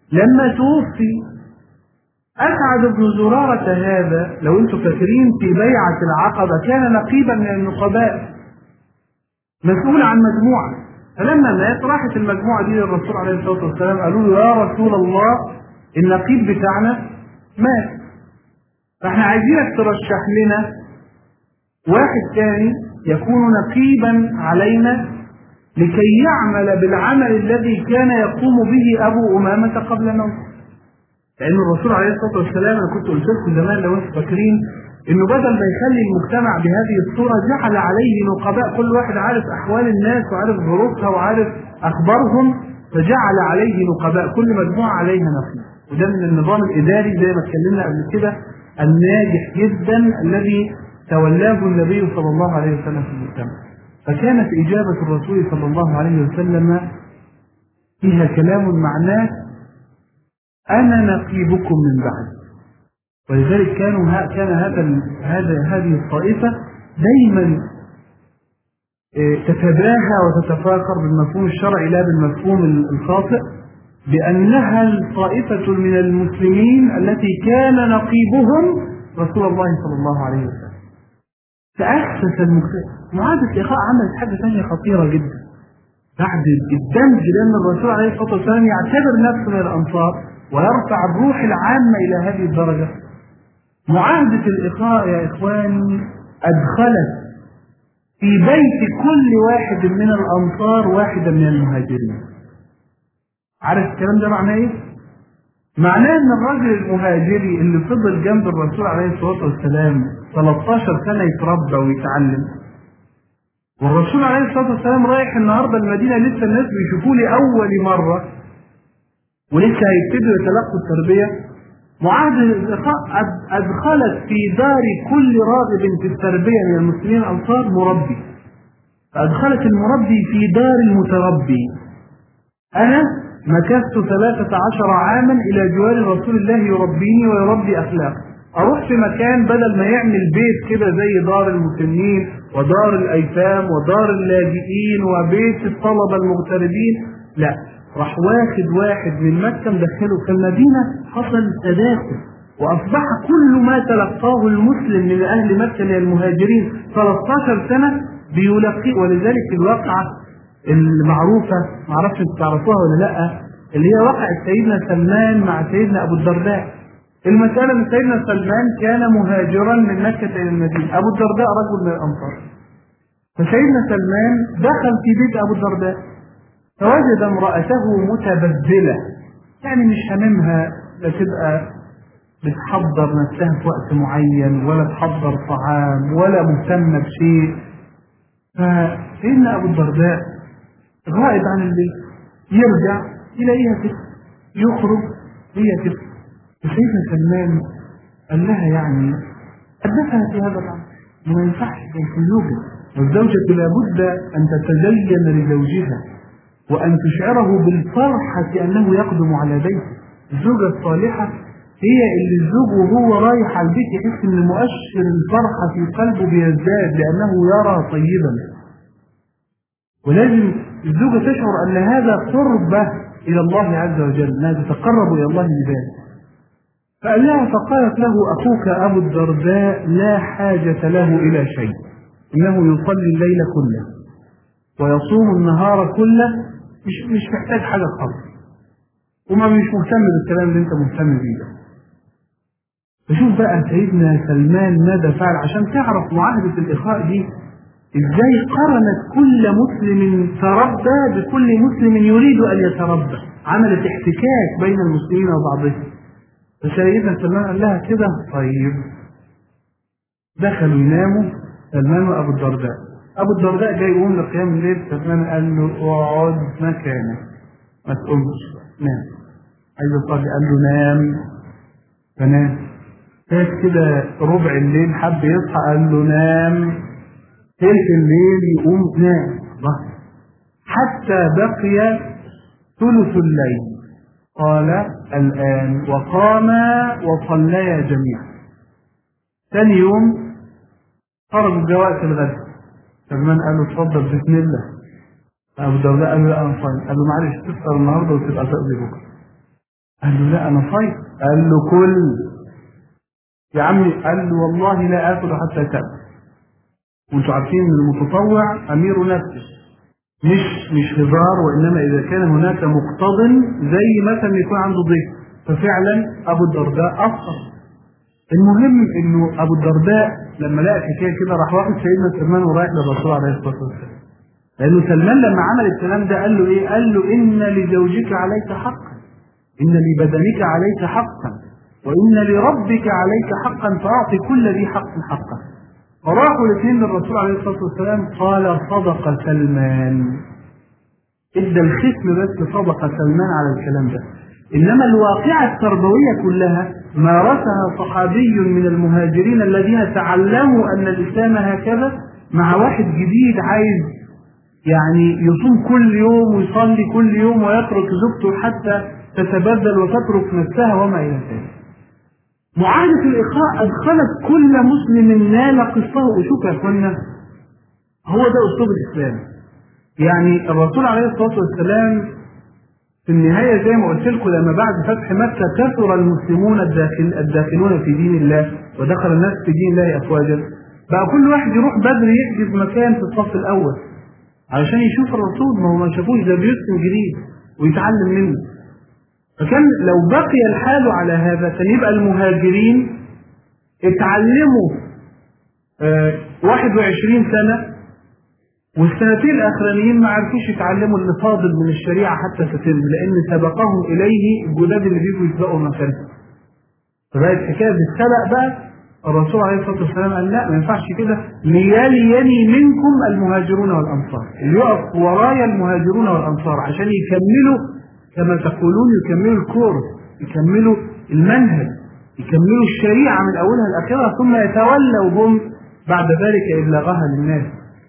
لما توفي أسعد بن زرارة هذا لو أنتم فاكرين في بيعة العقبة كان نقيبا من النقباء مسؤول عن مجموعة فلما مات راحت المجموعة دي للرسول عليه الصلاة والسلام قالوا له يا رسول الله النقيب بتاعنا مات فاحنا عايزينك ترشح لنا واحد ثاني يكون نقيبا علينا لكي يعمل بالعمل الذي كان يقوم به ابو امامه قبل موته. لان الرسول عليه الصلاه والسلام انا كنت قلت لكم زمان لو انتم فاكرين انه بدل ما يخلي المجتمع بهذه الصوره جعل عليه نقباء كل واحد عارف احوال الناس وعارف ظروفها وعارف اخبارهم فجعل عليه نقباء كل مجموعه عليها نقيب وده من النظام الاداري زي ما اتكلمنا قبل كده الناجح جدا الذي تولاه النبي صلى الله عليه وسلم في المجتمع فكانت إجابة الرسول صلى الله عليه وسلم فيها كلام معناه أنا نقيبكم من بعد ولذلك كانوا ها كان هذا هذا هذه الطائفة دايما تتباهى وتتفاخر بالمفهوم الشرعي لا بالمفهوم الخاطئ بأنها الطائفة من المسلمين التي كان نقيبهم رسول الله صلى الله عليه وسلم تأسس المجتمع معاذ الإخاء عملت حاجة ثانية خطيرة جدا بعد الدمج لأن الرسول عليه الصلاة والسلام يعتبر نفسه من الأنصار ويرفع الروح العامة إلى هذه الدرجة معاهدة الإخاء يا إخواني أدخلت في بيت كل واحد من الأنصار واحدا من المهاجرين عارف الكلام ده معناه ايه؟ معناه ان الراجل المهاجري اللي فضل جنب الرسول عليه الصلاه والسلام 13 سنه يتربى ويتعلم والرسول عليه الصلاه والسلام رايح النهارده المدينه لسه الناس بيشوفوه لاول مره ولسه هيبتدوا يتلقوا التربيه معاهدة الإخاء أدخلت في دار كل راغب في التربية من المسلمين الأنصار مربي فأدخلت المربي في دار المتربي أنا مكثت ثلاثة عشر عاما إلى جوار رسول الله يربيني ويربي أخلاقي أروح في مكان بدل ما يعمل بيت كده زي دار المسنين ودار الأيتام ودار اللاجئين وبيت الطلبة المغتربين لا راح واخد واحد من مكة مدخله في المدينة حصل تداخل وأصبح كل ما تلقاه المسلم من أهل مكة من المهاجرين 13 سنة بيلقي ولذلك الواقعة المعروفة معرفش انتوا تعرفوها ولا لا اللي هي وقعت سيدنا سلمان مع سيدنا أبو الدرداء المسألة ان سيدنا سلمان كان مهاجرا من مكة إلى المدينة أبو الدرداء رجل من الأنصار فسيدنا سلمان دخل في بيت أبو الدرداء فوجد امرأته متبذلة يعني مش هممها لا تبقى بتحضر نفسها في وقت معين ولا تحضر طعام ولا مهتمة بشيء فسيدنا أبو الدرداء غائب عن البيت يرجع يلاقيها تبكي يخرج هي تبكي فسيدنا سلمان قال لها يعني حدثها في هذا الأمر ما ينفعش في زوجها والزوجة لابد أن تتزين لزوجها وأن تشعره بالفرحة أنه يقدم على بيته الزوجة الصالحة هي اللي الزوج وهو رايح على البيت يحس ان مؤشر الفرحة في قلبه بيزداد لأنه يرى طيبا ولازم الزوجة تشعر أن هذا قربة إلى الله عز وجل أنها تتقرب إلى الله بذلك فقال لها فقالت له أخوك أبو الدرداء لا حاجة له إلى شيء إنه يصلي الليل كله ويصوم النهار كله مش مش محتاج حاجة خالص وما مش مهتم بالكلام اللي أنت مهتم بيه ده فشوف بقى سيدنا سلمان ماذا فعل عشان تعرف معاهدة الإخاء دي ازاي قرنت كل مسلم تربى بكل مسلم يريد ان يتربى عملت احتكاك بين المسلمين وبعضهم فسيدنا سلمان قال لها كده طيب دخلوا يناموا سلمان وابو الدرداء ابو الدرداء جاي يقوم لقيام الليل سلمان قال له اقعد مكانك ما تقومش نام عايز يصلي قال له نام فنام فات كده ربع الليل حب يصحى قال له نام تلك الليل يقوم نام حتى بقي ثلث الليل قال الآن وقاما وصليا جميعا ثاني يوم خرج جاء وقت الغد سلمان قال له اتفضل بسم الله أبو الدرداء قال له لا أنا صايم قال له معلش تفطر النهارده وتبقى تقضي بكره قال له لا انا صايم قال له كل يا عمي قال له والله لا اكل حتى تاكل وانتوا عارفين ان المتطوع امير نفسه مش مش هزار وانما اذا كان هناك مقتض زي مثلا يكون عنده ضيف ففعلا ابو الدرداء افطر المهم انه ابو الدرداء لما لقى الحكايه كده راح واخد سيدنا سلمان ورايح للرسول عليه الصلاه والسلام لانه سلمان لما عمل الكلام ده قال له ايه؟ قال له ان لزوجك عليك حقا ان لبدنك عليك حقا وان لربك عليك حقا فاعطي كل ذي حق حقه فراحوا الاثنين للرسول عليه الصلاه والسلام قال صدق سلمان ادى الختم بس صدق سلمان على الكلام ده انما الواقعه التربويه كلها مارسها صحابي من المهاجرين الذين تعلموا ان الاسلام هكذا مع واحد جديد عايز يعني يصوم كل يوم ويصلي كل يوم ويترك زوجته حتى تتبدل وتترك نفسها وما الى ذلك. معاهدة الإخاء أدخلت كل مسلم نال قصته وشوف يا إخوانا هو ده أسلوب الإسلام. يعني الرسول عليه الصلاة والسلام في النهاية زي ما قلت لكم لما بعد فتح مكة كثر المسلمون الداخل الداخلون في دين الله ودخل الناس في دين الله أفواجا بقى كل واحد يروح بدري يحجز مكان في الصف الأول علشان يشوف الرسول ما هو ما شافوش ده بيسلم جديد ويتعلم منه فكان لو بقي الحال على هذا كان يبقى المهاجرين اتعلموا آه 21 سنة والسنتين الأخرانيين ما عرفوش يتعلموا اللي فاضل من الشريعة حتى تتم لأن سبقهم إليه الجداد اللي بيجوا يسبقوا مكانهم فبقت حكاية بالسبق بقى الرسول عليه الصلاه والسلام قال لا ما ينفعش كده ليليني منكم المهاجرون والانصار اللي يقف ورايا المهاجرون والانصار عشان يكملوا كما تقولون يكملوا الكورس يكملوا المنهج يكملوا الشريعه من اولها لاخرها ثم يتولوا هم بعد ذلك ابلاغها للناس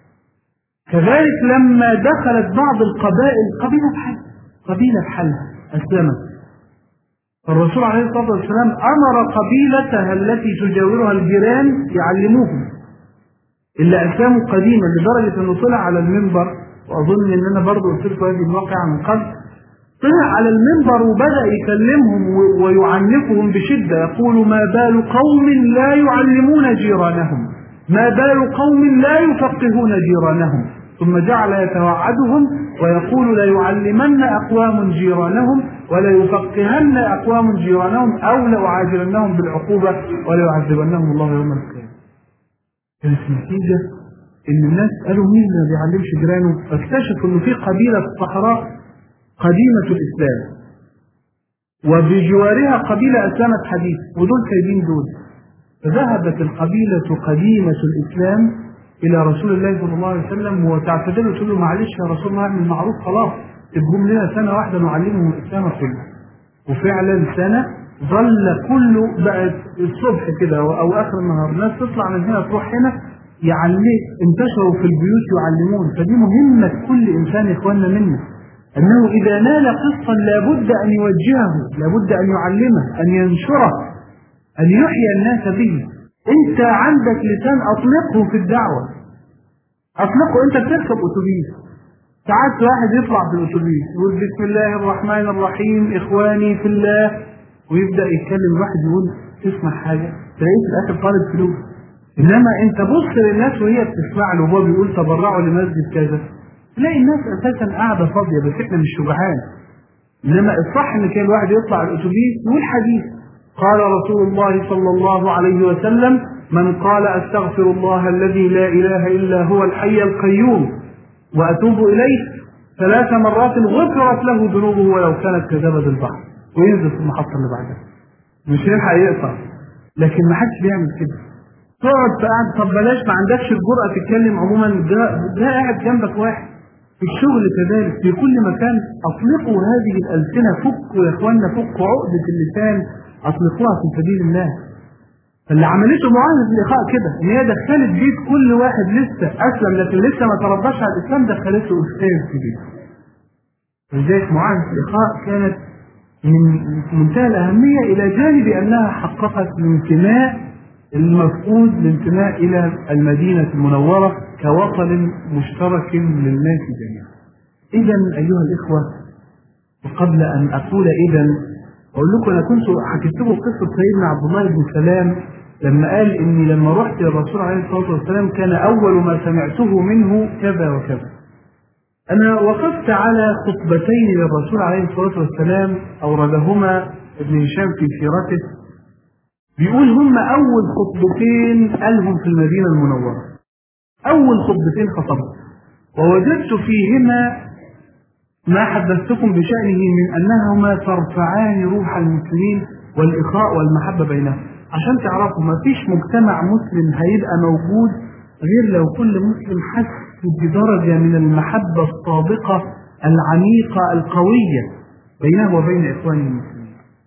كذلك لما دخلت بعض القبائل قبيله بحالها قبيله بحالها اسلمت الرسول عليه الصلاه والسلام امر قبيلتها التي تجاورها الجيران يعلموهم اللي اسلموا قديما لدرجه انه طلع على المنبر واظن ان انا برضه قلت لكم هذه الواقعه من قبل طلع على المنبر وبدا يكلمهم ويعنفهم بشده يقول ما بال قوم لا يعلمون جيرانهم ما بال قوم لا يفقهون جيرانهم ثم جعل يتوعدهم ويقول ليعلمن أقوام جيرانهم وليفقهن أقوام جيرانهم أو لأعاجلنهم بالعقوبة وليعذبنهم الله يوم القيامة. كانت النتيجة إن الناس قالوا مين ما بيعلمش جيرانه فاكتشفوا إنه في قبيلة في الصحراء قديمة الإسلام وبجوارها قبيلة أسلمت حديث ودول سايبين دول فذهبت القبيلة قديمة الإسلام الى رسول الله صلى الله عليه وسلم وتعتذر تقول له معلش يا رسول الله اعمل معروف خلاص ابهم لنا سنه واحده نعلمهم الاسلام كله وفعلا سنه ظل كله بقت الصبح كده او اخر النهار الناس تطلع من هنا تروح هنا يعلم انتشروا في البيوت يعلمون فدي مهمه كل انسان يا اخواننا منا انه اذا نال قسطا لابد ان يوجهه لابد ان يعلمه ان ينشره ان يحيي الناس به انت عندك لسان اطلقه في الدعوة اطلقه انت بتركب اتوبيس ساعات واحد يطلع في الاتوبيس يقول بسم الله الرحمن الرحيم اخواني في الله ويبدا يتكلم واحد يقول تسمع حاجه تلاقيه في الاخر طالب فلوس انما انت بص للناس وهي بتسمع له وهو بيقول تبرعوا لمسجد كذا تلاقي الناس اساسا قاعده فاضيه بس احنا مش شجعان انما الصح ان كان الواحد يطلع الاتوبيس يقول حديث قال رسول الله صلى الله عليه وسلم من قال استغفر الله الذي لا اله الا هو الحي القيوم واتوب اليه ثلاث مرات غفرت له ذنوبه ولو كانت كزبد البحر وينزل في المحطه اللي بعدها مش يلحق يقطع لكن ما حدش بيعمل كده تقعد قاعد طب بلاش ما عندكش الجرأة تتكلم عموما ده ده قاعد جنبك واحد في الشغل كذلك في كل مكان اطلقوا هذه الالسنه فكوا يا اخوانا فكوا عقده اللسان اطلقوها في سبيل الله فاللي عملته معاهده الاخاء كده ان هي دخلت بيت كل واحد لسه اسلم لكن لسه ما ترباش على الاسلام دخلته استاذ في بيته لذلك معاهده الاخاء كانت من منتهى الاهميه الى جانب انها حققت الانتماء المفقود الانتماء الى المدينه المنوره كوطن مشترك للناس جميعا. اذا ايها الاخوه وقبل ان اقول اذا أقول لكم أنا كنت حكيت لكم قصة سيدنا عبد الله بن سلام لما قال إني لما رحت للرسول عليه الصلاة والسلام كان أول ما سمعته منه كذا وكذا أنا وقفت على خطبتين للرسول عليه الصلاة والسلام أوردهما ابن هشام في سيرته بيقول هم أول خطبتين قالهم في المدينة المنورة أول خطبتين خطبهم ووجدت فيهما ما حدثتكم بشأنه من أنهما ترفعان روح المسلمين والإخاء والمحبة بينهم عشان تعرفوا ما فيش مجتمع مسلم هيبقى موجود غير لو كل مسلم حس بدرجة من المحبة الصادقة العميقة القوية بينه وبين إخوانه المسلمين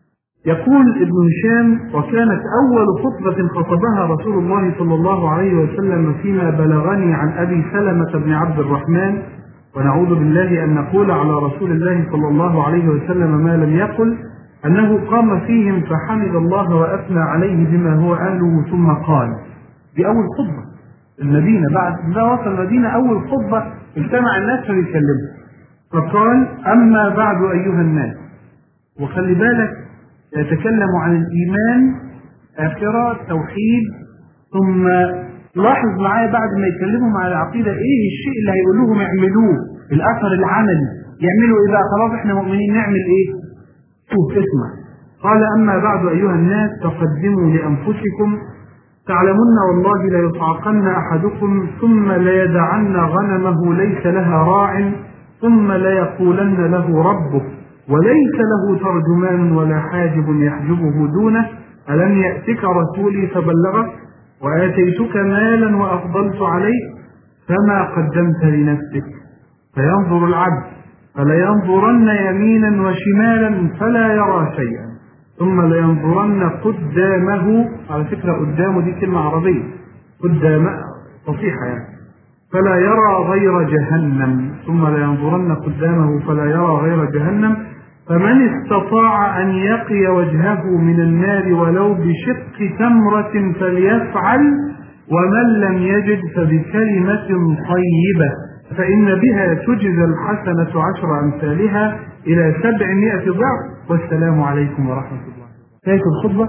يقول ابن هشام وكانت أول خطبة خطبها رسول الله صلى الله عليه وسلم فيما بلغني عن أبي سلمة بن عبد الرحمن ونعوذ بالله أن نقول على رسول الله صلى الله عليه وسلم ما لم يقل أنه قام فيهم فحمد الله وأثنى عليه بما هو أهله ثم قال دي أول خطبة المدينة بعد ما وصل المدينة أول خطبة اجتمع الناس فبيتكلموا فقال أما بعد أيها الناس وخلي بالك يتكلم عن الإيمان آخرة توحيد ثم لاحظ معايا بعد ما يتكلموا مع العقيدة إيه الشيء اللي هيقول لهم اعملوه الأثر العملي يعملوا إيه بقى خلاص إحنا مؤمنين نعمل إيه شوف اسمع قال أما بعد أيها الناس تقدموا لأنفسكم تعلمن والله ليصعقن أحدكم ثم ليدعن غنمه ليس لها راع ثم ليقولن له ربه وليس له ترجمان ولا حاجب يحجبه دونه ألم يأتك رسولي فبلغك وآتيتك مالا وأفضلت عليك فما قدمت لنفسك فينظر العبد فلينظرن يمينا وشمالا فلا يرى شيئا ثم لينظرن قدامه على فكرة قدامه دي كلمة عربية قدام فصيحة يعني فلا يرى غير جهنم ثم لينظرن قدامه فلا يرى غير جهنم فمن استطاع أن يقي وجهه من النار ولو بشق تمرة فليفعل ومن لم يجد فبكلمة طيبة فإن بها تجزى الحسنة عشر أمثالها إلى سبعمائة ضعف والسلام عليكم ورحمة الله شايف الخطبة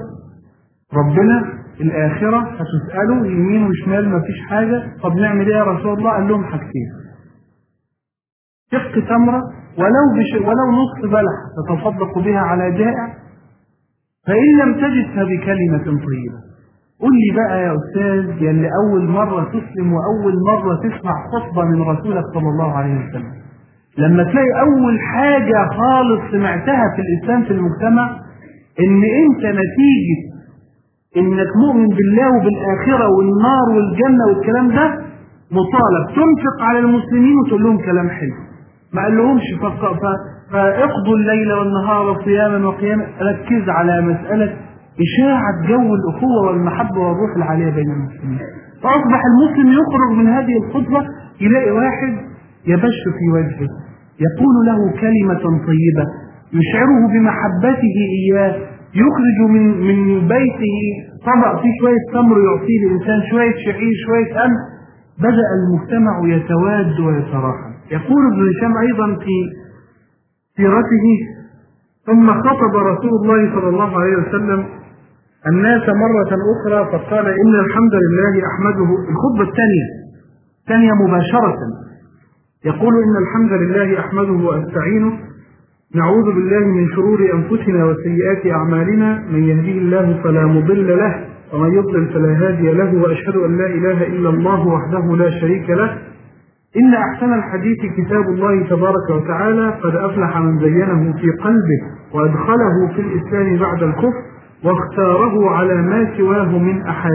ربنا الآخرة هتسأله يمين وشمال ما فيش حاجة طب نعمل إيه يا رسول الله قال لهم حاجتين شق تمرة ولو بش ولو نصف بلح تتصدق بها على جائع فإن لم تجد فبكلمة طيبة قل لي بقى يا أستاذ يا اللي أول مرة تسلم وأول مرة تسمع خطبة من رسولك صلى الله عليه وسلم لما تلاقي أول حاجة خالص سمعتها في الإسلام في المجتمع إن أنت نتيجة إنك مؤمن بالله وبالآخرة والنار والجنة والكلام ده مطالب تنفق على المسلمين وتقول لهم كلام حلو ما قال لهمش فاقضوا الليل والنهار صياما وقياما ركز على مسألة إشاعة جو الأخوة والمحبة والروح العالية بين المسلمين فأصبح المسلم يخرج من هذه الخطبة يلاقي واحد يبش في وجهه يقول له كلمة طيبة يشعره بمحبته إياه يخرج من من بيته طبق فيه شوية تمر يعطيه الإنسان شوية شعير شوية أمن بدأ المجتمع يتواد ويتراحم يقول ابن هشام أيضا في سيرته ثم خطب رسول الله صلى الله عليه وسلم الناس مرة أخرى فقال إن الحمد لله أحمده الخطبة الثانية الثانية مباشرة يقول إن الحمد لله أحمده وأستعينه نعوذ بالله من شرور أنفسنا وسيئات أعمالنا من يهديه الله فلا مضل له ومن يضلل فلا هادي له وأشهد أن لا إله إلا الله وحده لا شريك له إن أحسن الحديث كتاب الله تبارك وتعالى قد أفلح من زينه في قلبه وأدخله في الإسلام بعد الكفر واختاره على ما سواه من أحاديث